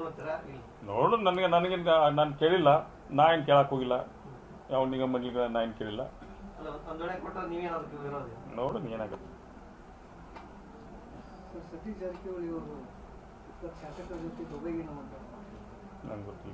ತಗೊಳ್ತೀರಾ ಇಲ್ಲ ನೋಡು ನನಗೆ ನನಗೇನು ನಾನು ಕೇಳಿಲ್ಲ ನಾ ಏನು ಕೇಳಕ್ಕೆ ಹೋಗಿಲ್ಲ ಯಾವ ನಿಗಮ ಮಂಡಳಿಗೆ ನಾ ಏನು ಕೇಳಿಲ್ಲ ಅಲ್ಲ ಒಂದ್ ವೇಳೆ ಕೊಟ್ಟರೆ ನೀವೇನಾದ್ರು ವಿರೋಧ ನೋಡು ಏನಾಗುತ್ತೆ ಸರ್ ಸತೀಶ್ ಜಾರಕಿಹೊಳಿ ಅವರು ಇಪ್ಪತ್ತು ಶಾಸಕರ ಜೊತೆ ದುಬೈಗೆ ಮಾತಾಡ್ತಾರೆ ನಂಗೆ ಗೊತ್ತಿಲ್ಲ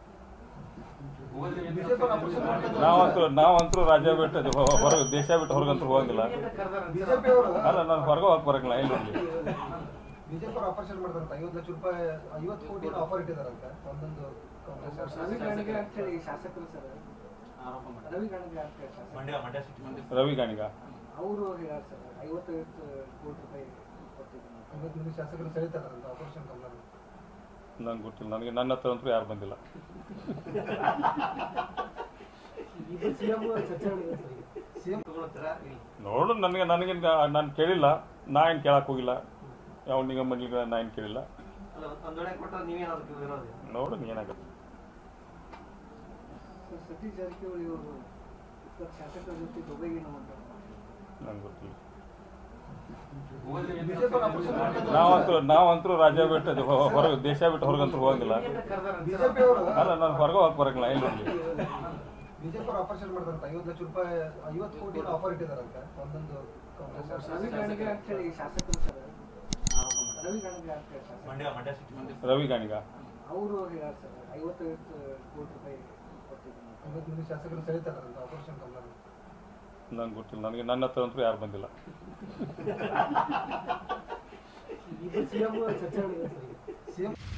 ಬಿಜೆಪಿ ಅಪೋಸಿಷನ್ ಮಾಡ್ತಾರೆ. ನಾವಂತೂ ನಾವಂತೂ ರಾಜ್ಯ ಬಿಟ್ಟು ಹೊ- ಹೊರಗೆ ದೇಶ ಬಿಟ್ಟು ಹೊರಗಂತೂ ಹೋಗಂಗಿಲ್ಲ ಬಿಜೆಪಿ ಅವರು ಅಲ್ಲ ನಾನು ಹೊರಗೆ ಹೋಗಕ್ಕೆ ಬರಂಗಿಲ್ಲ ಎಲ್ಲಿ ಹೋಗ್ಲಿ ಬಿಜೆಪಿ ಅವರು ಆಪರೇಷನ್ ಮಾಡ್ತಾರಂತ ಐವತ್ತು ಲಕ್ಷ ರೂಪಾಯಿ ಐವತ್ತು ಕೋಟಿ ಆಫರ್ ಇಟ್ಟಿದಾರಂತೆ ಒಂದೊಂದು ಕಾಂಗ್ರೆಸ್ ರವಿ ಶಾಸಕ. ಗಾಣಿಗೆ ಅಂತೇಳಿ ಶಾಸಕರು ಸರ್ ರವಿ ಗಾಣಿಗೆ ಅಂತೇಳಿ ಶಾಸಕರು ಮಂಡ್ಯ ಮಂಡ್ಯ ಸಿಟಿ ರವಿ ಗಾಣಿಗ ಅವರು ಹೇಳ್ಯಾರ ಸರ್ ಐವತ್ತೈವತ್ತು ಕೋಟಿ ರೂಪಾಯಿ ಕೊಟ್ಟಿದ್ದೀನಿ ಐವತ್ತು ಮಂದಿ ಶಾಸಕರು ಸೆಳೀತಾರಂತ ಆಪರೇಷನ್ ಕಮಲ ನಂಗೆ ಗೊತ್ತಿಲ್ಲ ನನಗೆ ನನ್ನ ಹತ್ರ ಅಂತೂ ಯಾರು ಬಂದಿಲ್ಲ ಇದು ಸಿ ಎಂ ಚರ್ಚೆ ಮಾಡಿದೆ ಸರ್ ಈಗ. ಸಿಎಂ ತಗೊಳ್ತೀರಾ ಇಲ್ಲ ನೋಡು ನನಗೆ ನನಗೇನು ನಾನು ಕೇಳಿಲ್ಲ ನಾ ಏನು ಕೇಳಕ್ಕೆ ಹೋಗಿಲ್ಲ ಯಾವ ನಿಗಮ ಮಂಡಳಿಗೆ ನಾ ಏನು ಕೇಳಿಲ್ಲ ಅಲ್ಲ ಒಂದ್ ವೇಳೆ ಕೊಟ್ಟರೆ ನೀವೇನಾದ್ರು ವಿರೋಧ ನೋಡು ಏನಾಗುತ್ತೆ ಸರ್ ಸತೀಶ್ ಜಾರಕಿಹೊಳಿ ಅವರು ಇಪ್ಪತ್ತು ಶಾಸಕರ ಜೊತೆ ದುಬೈಗೆ ಮಾತಾಡ್ತಾರೆ ನಂಗೆ ಗೊತ್ತಿಲ್ಲ ಬಿಜೆಪಿ ಅವರು ಆಪರೇಷನ್ ಮಾಡ್ತಾರೆ. ನಾವಂತೂ ನಾವಂತೂ ರಾಜ್ಯ ಬಿಟ್ಟು ಹೊ- ಹೊರಗೆ ದೇಶ ಬಿಟ್ಟು ಹೊರಗಂತೂ ಹೋಗಂಗಿಲ್ಲ ಬಿಜೆಪಿ ಅವರು ಅಲ್ಲ ನಾನು ಹೊರಗೆ ಹೋಗಕ್ಕೆ ಬರಂಗಿಲ್ಲ ಎಲ್ಲಿ ಹೋಗ್ಲಿ ಬಿಜೆಪಿ ಅವರು ಆಪರೇಷನ್ ಮಾಡ್ತಾರಂತ ಐವತ್ತು ಲಕ್ಷ ರೂಪಾಯಿ ಐವತ್ತು ಕೋಟಿ ಆಫರ್ ಇಟ್ಟಿದಾರಂತೆ ಒಂದೊಂದು ಕಾಂಗ್ರೆಸ್ ಶಾಸಕ. ರವಿ ಗಾಣಿಗೆ ಅಂತೇಳಿ ಶಾಸಕರು ಸರ್ ರವಿ ಗಾಣಿಗೆ ಅಂತೇಳಿ ಶಾಸಕರು ಮಂಡ್ಯ ಮಂಡ್ಯ ಸಿಟಿ ರವಿ ಗಾಣಿಗ ಅವರು ಹೇಳ್ಯಾರ ಸರ್ ಐವತ್ತೈವತ್ತು ಕೋಟಿ ರೂಪಾಯಿ ಕೊಟ್ಟಿದ್ದೀನಿ ಐವತ್ತು ಮಂದಿ ಶಾಸಕರು ಸೆಳೀತಾರಂತ ಆಪರೇಷನ್ ಕಮಲ ನಂಗೆ ಗೊತ್ತಿಲ್ಲ ನನಗೆ ನನ್ನ ಹತ್ರ ಅಂತೂ ಯಾರು ಬಂದಿಲ್ಲ ಇದು ಸಿ ಎಂ ಚರ್ಚೆ ಮಾಡಿದೆ ಸರ್ ಈಗ. ಸಿಎಂ